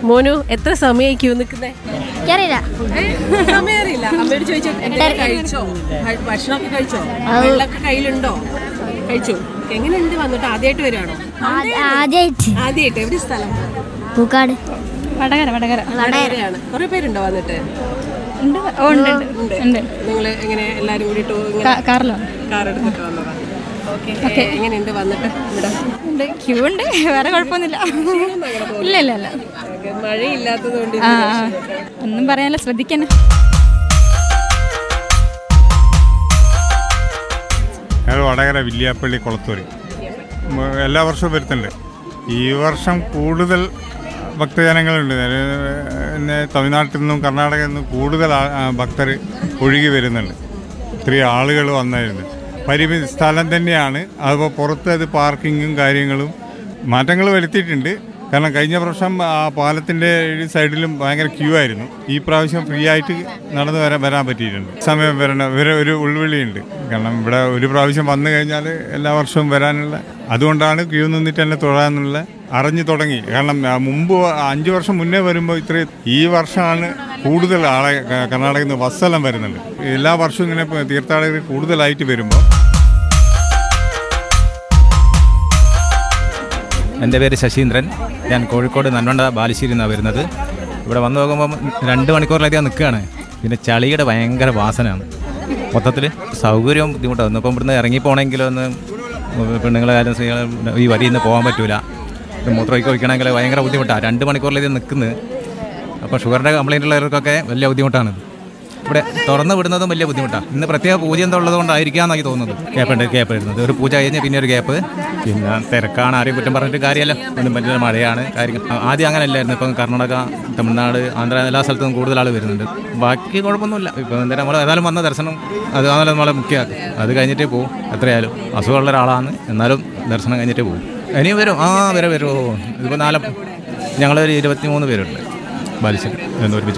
മോനു എത്ര സമയമായി ക്യൂ നിൽക്കുന്നേ എനിക്കറിയില്ല സമയം അറിയില്ല അമ്മയോട് ചോദിച്ചോ എന്തെങ്കിലും കഴിച്ചോ ഭ- ഭക്ഷണമൊക്കെ കഴിച്ചോ വെള്ളമൊക്കെ കയ്യിലുണ്ടോ കഴിച്ചു എങ്ങനെയുണ്ട് വന്നിട്ട് ആദ്യമായിട്ട് വരുവാണോ ആദ്യമായിട്ട് ആദ്യമായിട്ട് എവിടെ സ്ഥലം പൂക്കാട് വടകര വടകര വടകരയാണ് കുറെ പേരുണ്ടോ വന്നിട്ട് ഉണ്ട് ഓ ഉണ്ട് ഉണ്ട് ഉണ്ട് ഉണ്ട് നിങ്ങൾ എങ്ങനെ എല്ലാരും കൂടിയിട്ട് ഇങ്ങനെ കാ- കാറിലോ കാർ എടുത്തിട്ട് വന്നതാ ഓക്കെ എങ്ങനെയുണ്ട് വന്നിട്ട് ഇവിടെ ഉണ്ട് ക്യൂ ഉണ്ട് വേറെ കുഴപ്പമൊന്നുമില്ല ഇല്ല ഇല്ല ഇല്ല ഓക്കേ, മഴയില്ലാത്തത് കൊണ്ട് ആ ആ ഒന്നും പറയാനില്ല ശ്രദ്ധിക്കണേ ഞങ്ങൾ വടകര വില്യാപ്പള്ളി കുളത്തൂര് മ- എല്ലാ വർഷവും വരുത്തുന്നുണ്ട് ഈ വർഷം കൂടുതൽ ഭക്തജനങ്ങളുണ്ട് അത് പിന്നെ തമിഴ്നാട്ടിൽ നിന്നും കർണാടകയിൽ നിന്നും കൂടുതൽ ഭക്തർ ഒഴുകി വരുന്നുണ്ട് ഇത്രയും ആളുകൾ വന്നായിരുന്നു പരിമിതി സ്ഥലം തന്നെയാണ് അതുപോലെ പുറത്ത് അത് പാർക്കിങ്ങും കാര്യങ്ങളും മാറ്റങ്ങൾ വരുത്തിയിട്ടുണ്ട് കാരണം കഴിഞ്ഞ പ്രാവശ്യം ആ പാലത്തിൻ്റെ ഒരു സൈഡിലും ഭയങ്കര ക്യൂ ആയിരുന്നു ഈ പ്രാവശ്യം ഫ്രീ ആയിട്ട് നടന്നു വരാൻ വരാൻ പറ്റിയിട്ടുണ്ട് സമയം വരണ ഇവരെ ഒരു ഉൾവിളിയുണ്ട് കാരണം ഇവിടെ ഒരു പ്രാവശ്യം വന്നു കഴിഞ്ഞാൽ എല്ലാ വർഷവും വരാനുള്ള അതുകൊണ്ടാണ് ക്യൂ നിന്നിട്ട് തന്നെ തൊഴാനുള്ള അറിഞ്ഞു തുടങ്ങി കാരണം ആ, മുമ്പ് അഞ്ച് വർഷം മുന്നേ വരുമ്പോൾ ഇത്രയും ഈ വർഷമാണ് കൂടുതൽ ആളെ ക- കർണാടകയിൽ നിന്ന് ബസ്സെല്ലാം വരുന്നുണ്ട് എല്ലാ വർഷവും ഇങ്ങനെ ഇപ്പൊ തീർത്ഥാടകർ കൂടുതലായിട്ട് വരുമ്പോൾ എൻ്റെ പേര് ശശീന്ദ്രൻ ഞാൻ കോഴിക്കോട് നന്മണ്ട ബാലുശ്ശേരി നിന്നാണ് വരുന്നത് ഇവിടെ വന്ന് നോക്കുമ്പോൾ രണ്ട് മണിക്കൂറിലധികം നിൽക്കുകയാണ് പിന്നെ ചളിയുടെ ഭയങ്കര വാസനയാണ് മൊത്തത്തിൽ സൗകര്യവും ബുദ്ധിമുട്ടാണ് ഇപ്പം ഇവിടുന്ന് ഇറങ്ങി പോകണമെങ്കിൽ ഒന്ന് പെണ്ണുങ്ങളെ കാര്യം സ്ത്രീകളെ ഈ വരിയിൽ നിന്ന് പോകാൻ പറ്റൂല മൂത്രമൊക്കെ ഒഴിക്കണമെങ്കിൽ ഭയങ്കര ബുദ്ധിമുട്ടാണ് രണ്ട് മണിക്കൂറിലധികം നിൽക്കുന്നത് അപ്പോൾ ഷുഗറിൻ്റെ കംപ്ലൈൻ്റ് ഉള്ളവർക്കൊക്കെ വലിയ ബുദ്ധിമുട്ടാണ് ഇവിടെ തുറന്ന് വിടുന്നതും വലിയ ബുദ്ധിമുട്ടാണ് ഇന്ന് പ്രത്യേക പൂജ എന്തോ ഉള്ളത് കൊണ്ടായിരിക്കാം എന്നായി തോന്നുന്നത് ഗ്യാപ്പുണ്ട് ഗ്യാപ്പ് വരുന്നത് ഒരു പൂജ കഴിഞ്ഞ് പിന്നെ ഒരു ഗ്യാപ്പ് പിന്നെ തിരക്കാണ് ആരെയും കുറ്റം പറഞ്ഞിട്ട് കാര്യമല്ല ഒന്നും പറ്റില്ല മഴയാണ് കാര്യങ്ങൾ ആ- ആദ്യം അങ്ങനെ അല്ലായിരുന്നു ഇപ്പം കർണാടക തമിഴ്നാട് ആന്ധ്ര എല്ലാ സ്ഥലത്തും കൂടുതൽ ആൾ വരുന്നുണ്ട് ബാക്കി കുഴപ്പമൊന്നുമില്ല ഇപ്പം എന്തായാലും നമ്മൾ ഏതായാലും വന്ന ദർശനം അത് അതാണ് നമ്മളെ മുഖ്യ അത് കഴിഞ്ഞിട്ടേ പോകും എത്രയായാലും അസുഖമുള്ള ഒരാളാണ് എന്നാലും ദർശനം കഴിഞ്ഞിട്ടേ പോകും ഇനിയും വരും ആ വരെ വരുമോ ഇതിപ്പോൾ നാല് ഞങ്ങളൊരു ഇരുപത്തി മൂന്ന് പേരുണ്ട് ബാലിശ്ശേരി എന്ന് ഒരുമിച്ച്